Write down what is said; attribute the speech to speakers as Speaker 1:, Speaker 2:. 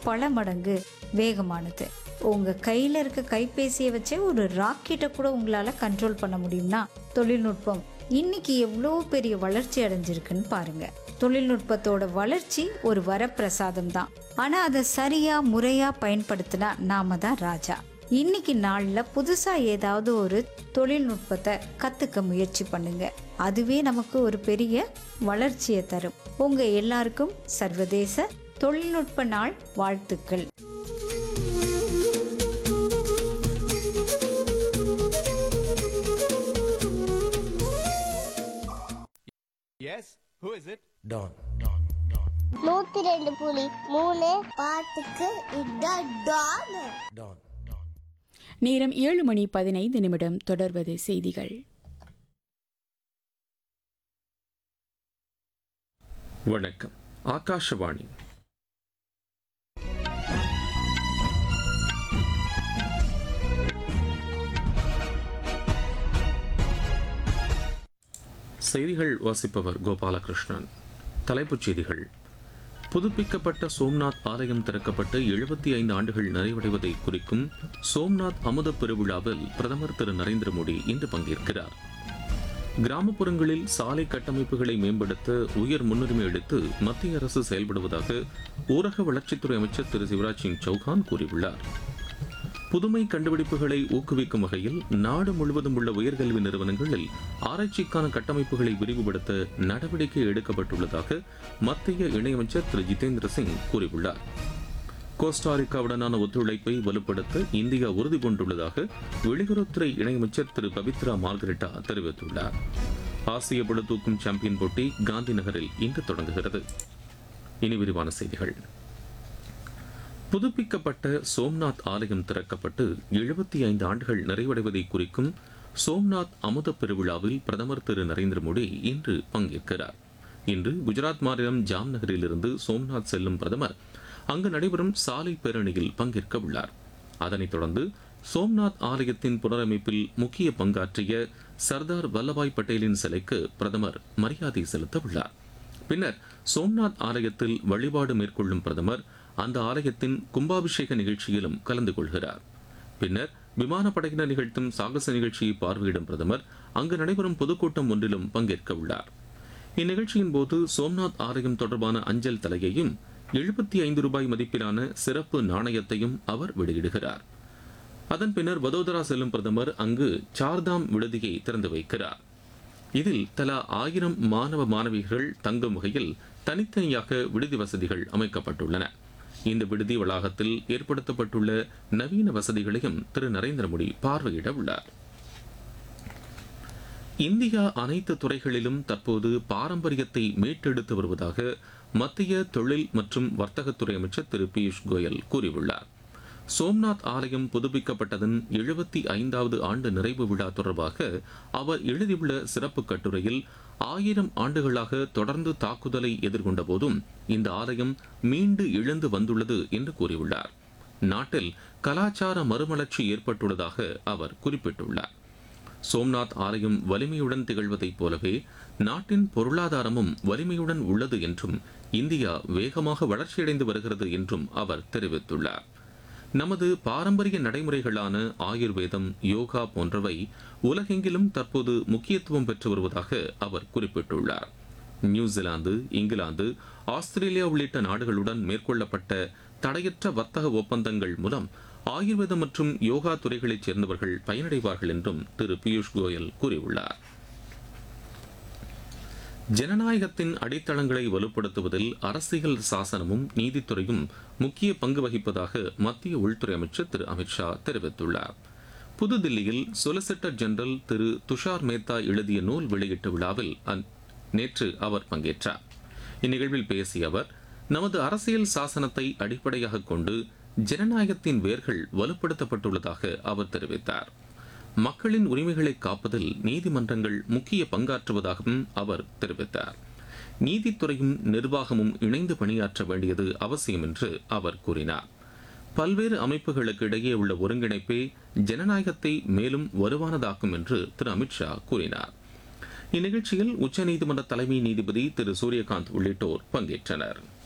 Speaker 1: பல மடங்கு வேகமானது உங்கள் கையில் இருக்க கைபேசியை வச்சே ஒரு ராக்கெட்டை கூட உங்களால் கண்ட்ரோல் பண்ண முடியும்னா தொழில்நுட்பம் இன்னைக்கு எவ்வளோ பெரிய வளர்ச்சி அடைஞ்சிருக்குன்னு பாருங்க தொழில்நுட்பத்தோட வளர்ச்சி ஒரு வரப்பிரசாதம் தான் ஆனால் அதை சரியாக முறையாக பயன்படுத்தினா நாம தான் ராஜா இன்னைக்கு நாளில் புதுசாக ஏதாவது ஒரு தொழில்நுட்பத்தை கற்றுக்க முயற்சி பண்ணுங்க அதுவே நமக்கு ஒரு பெரிய வளர்ச்சியை தரும் உங்கள் எல்லாருக்கும் சர்வதேச தொழில்நுட்ப நாள் வாழ்த்துக்கள்
Speaker 2: Yes? Who is it?
Speaker 3: டான்
Speaker 4: நூத்தி ரெண்டு புலி மூணு பாட்டுக்கு இதான் டான்
Speaker 3: டான்
Speaker 5: நேரம் ஏழு மணி பதினைந்து நிமிடம் தொடர்வது செய்திகள்
Speaker 6: வணக்கம் ஆகாஷவாணி செய்திகள் வாசிப்பவர் கோபாலகிருஷ்ணன் தலைப்புச் செய்திகள் புதுப்பிக்கப்பட்ட சோம்நாத் ஆலயம் திறக்கப்பட்டு எழுபத்தி ஐந்து ஆண்டுகள் நிறைவடைவதை குறிக்கும் சோம்நாத் அமுத பெருவிழாவில் பிரதமர் திரு நரேந்திர மோடி இன்று பங்கேற்கிறார் கிராமப்புறங்களில் சாலை கட்டமைப்புகளை மேம்படுத்த உயர் முன்னுரிமை அளித்து மத்திய அரசு செயல்படுவதாக ஊரக வளர்ச்சித்துறை அமைச்சர் திரு சிவராஜ் சிங் சௌகான் கூறியுள்ளார் புதுமை கண்டுபிடிப்புகளை ஊக்குவிக்கும் வகையில் நாடு முழுவதும் உள்ள உயர்கல்வி நிறுவனங்களில் ஆராய்ச்சிக்கான கட்டமைப்புகளை விரிவுபடுத்த நடவடிக்கை எடுக்கப்பட்டுள்ளதாக மத்திய இணையமைச்சர் திரு ஜிதேந்திர சிங் கூறியுள்ளார் கோஸ்டாரிக்காவுடனான ஒத்துழைப்பை வலுப்படுத்த இந்தியா உறுதி பூண்டுள்ளதாக வெளியுறவுத்துறை இணையமைச்சர் திரு பவித்ரா மார்கரெட்டா தெரிவித்துள்ளார் ஆசிய பளுதூக்கும் சாம்பியன் போட்டி காந்தி நகரில் இன்று தொடங்குகிறது இனி விரிவான செய்திகள் புதுப்பிக்கப்பட்ட சோம்நாத் ஆலயம் திறக்கப்பட்டு எழுபத்தி ஐந்து ஆண்டுகள் நிறைவடைவதை குறிக்கும் சோம்நாத் அமுத பெருவிழாவில் பிரதமர் திரு நரேந்திர மோடி இன்று பங்கேற்கிறார் இன்று குஜராத் மாநிலம் ஜாம்நகரில் இருந்து சோம்நாத் செல்லும் பிரதமர் அங்கு நடைபெறும் சாலை பேரணியில் பங்கேற்க உள்ளார் அதனைத் தொடர்ந்து சோம்நாத் ஆலயத்தின் புனரமைப்பில் முக்கிய பங்காற்றிய சர்தார் வல்லபாய் பட்டேலின் சிலைக்கு பிரதமர் மரியாதை செலுத்த உள்ளார் பின்னர் சோம்நாத் ஆலயத்தில் வழிபாடு மேற்கொள்ளும் பிரதமர் அந்த ஆலயத்தின் கும்பாபிஷேக நிகழ்ச்சியிலும் கலந்து கொள்கிறார் பின்னர் விமானப்படையினர் நிகழ்த்தும் சாகச நிகழ்ச்சியை பார்வையிடும் பிரதமர் அங்கு நடைபெறும் பொதுக்கூட்டம் ஒன்றிலும் பங்கேற்க உள்ளார் இந்நிகழ்ச்சியின் போது சோம்நாத் ஆலயம் தொடர்பான அஞ்சல் தலையையும் எழுபத்தி ஐந்து ரூபாய் மதிப்பிலான சிறப்பு நாணயத்தையும் அவர் வெளியிடுகிறார் அதன் பின்னர் வதோதரா செல்லும் பிரதமர் அங்கு சார்தாம் விடுதியை திறந்து வைக்கிறார் இதில் தலா ஆயிரம் மாணவ மாணவிகள் தங்கும் வகையில் தனித்தனியாக விடுதி வசதிகள் அமைக்கப்பட்டுள்ளன இந்த விடுதி வளாகத்தில் ஏற்படுத்தப்பட்டுள்ள நவீன வசதிகளையும் திரு நரேந்திர மோடி பார்வையிட உள்ளார் இந்தியா அனைத்து துறைகளிலும் தற்போது பாரம்பரியத்தை மீட்டெடுத்து வருவதாக மத்திய தொழில் மற்றும் வர்த்தகத்துறை அமைச்சர் திரு பியூஷ் கோயல் கூறியுள்ளார் சோம்நாத் ஆலயம் புதுப்பிக்கப்பட்டதன் எழுபத்தி ஐந்தாவது ஆண்டு நிறைவு விழா தொடர்பாக அவர் எழுதியுள்ள சிறப்பு கட்டுரையில் ஆயிரம் ஆண்டுகளாக தொடர்ந்து தாக்குதலை எதிர்கொண்ட போதும் இந்த ஆலயம் மீண்டு எழுந்து வந்துள்ளது என்று கூறியுள்ளார் நாட்டில் கலாச்சார மறுமலர்ச்சி ஏற்பட்டுள்ளதாக அவர் குறிப்பிட்டுள்ளார் சோம்நாத் ஆலயம் வலிமையுடன் திகழ்வதைப் போலவே நாட்டின் பொருளாதாரமும் வலிமையுடன் உள்ளது என்றும் இந்தியா வேகமாக வளர்ச்சியடைந்து வருகிறது என்றும் அவர் தெரிவித்துள்ளார் நமது பாரம்பரிய நடைமுறைகளான ஆயுர்வேதம் யோகா போன்றவை உலகெங்கிலும் தற்போது முக்கியத்துவம் பெற்று வருவதாக அவர் குறிப்பிட்டுள்ளார் நியூசிலாந்து இங்கிலாந்து ஆஸ்திரேலியா உள்ளிட்ட நாடுகளுடன் மேற்கொள்ளப்பட்ட தடையற்ற வர்த்தக ஒப்பந்தங்கள் மூலம் ஆயுர்வேதம் மற்றும் யோகா துறைகளைச் சேர்ந்தவர்கள் பயனடைவார்கள் என்றும் திரு பியூஷ் கோயல் கூறியுள்ளார் ஜனநாயகத்தின் அடித்தளங்களை வலுப்படுத்துவதில் அரசியல் சாசனமும் நீதித்துறையும் முக்கிய பங்கு வகிப்பதாக மத்திய உள்துறை அமைச்சர் திரு அமித்ஷா தெரிவித்துள்ளார் புதுதில்லியில் சொலிசிட்டர் ஜெனரல் திரு துஷார் மேத்தா எழுதிய நூல் வெளியீட்டு விழாவில் அந்- நேற்று அவர் பங்கேற்றார் இந்நிகழ்வில் பேசிய அவர் நமது அரசியல் சாசனத்தை அடிப்படையாக கொண்டு ஜனநாயகத்தின் வேர்கள் வலுப்படுத்தப்பட்டுள்ளதாக அவர் தெரிவித்தார் மக்களின் உரிமைகளை காப்பதில் நீதிமன்றங்கள் முக்கிய பங்காற்றுவதாகவும் அவர் தெரிவித்தார் நீதித்துறையும் நிர்வாகமும் இணைந்து பணியாற்ற வேண்டியது அவசியம் என்று அவர் கூறினார் பல்வேறு அமைப்புகளுக்கு இடையே உள்ள ஒருங்கிணைப்பே ஜனநாயகத்தை மேலும் வலுவானதாக்கும் என்று திரு அமித்ஷா கூறினார் இந்நிகழ்ச்சியில் உச்சநீதிமன்ற தலைமை நீதிபதி திரு சூரியகாந்த் உள்ளிட்டோர் பங்கேற்றனர்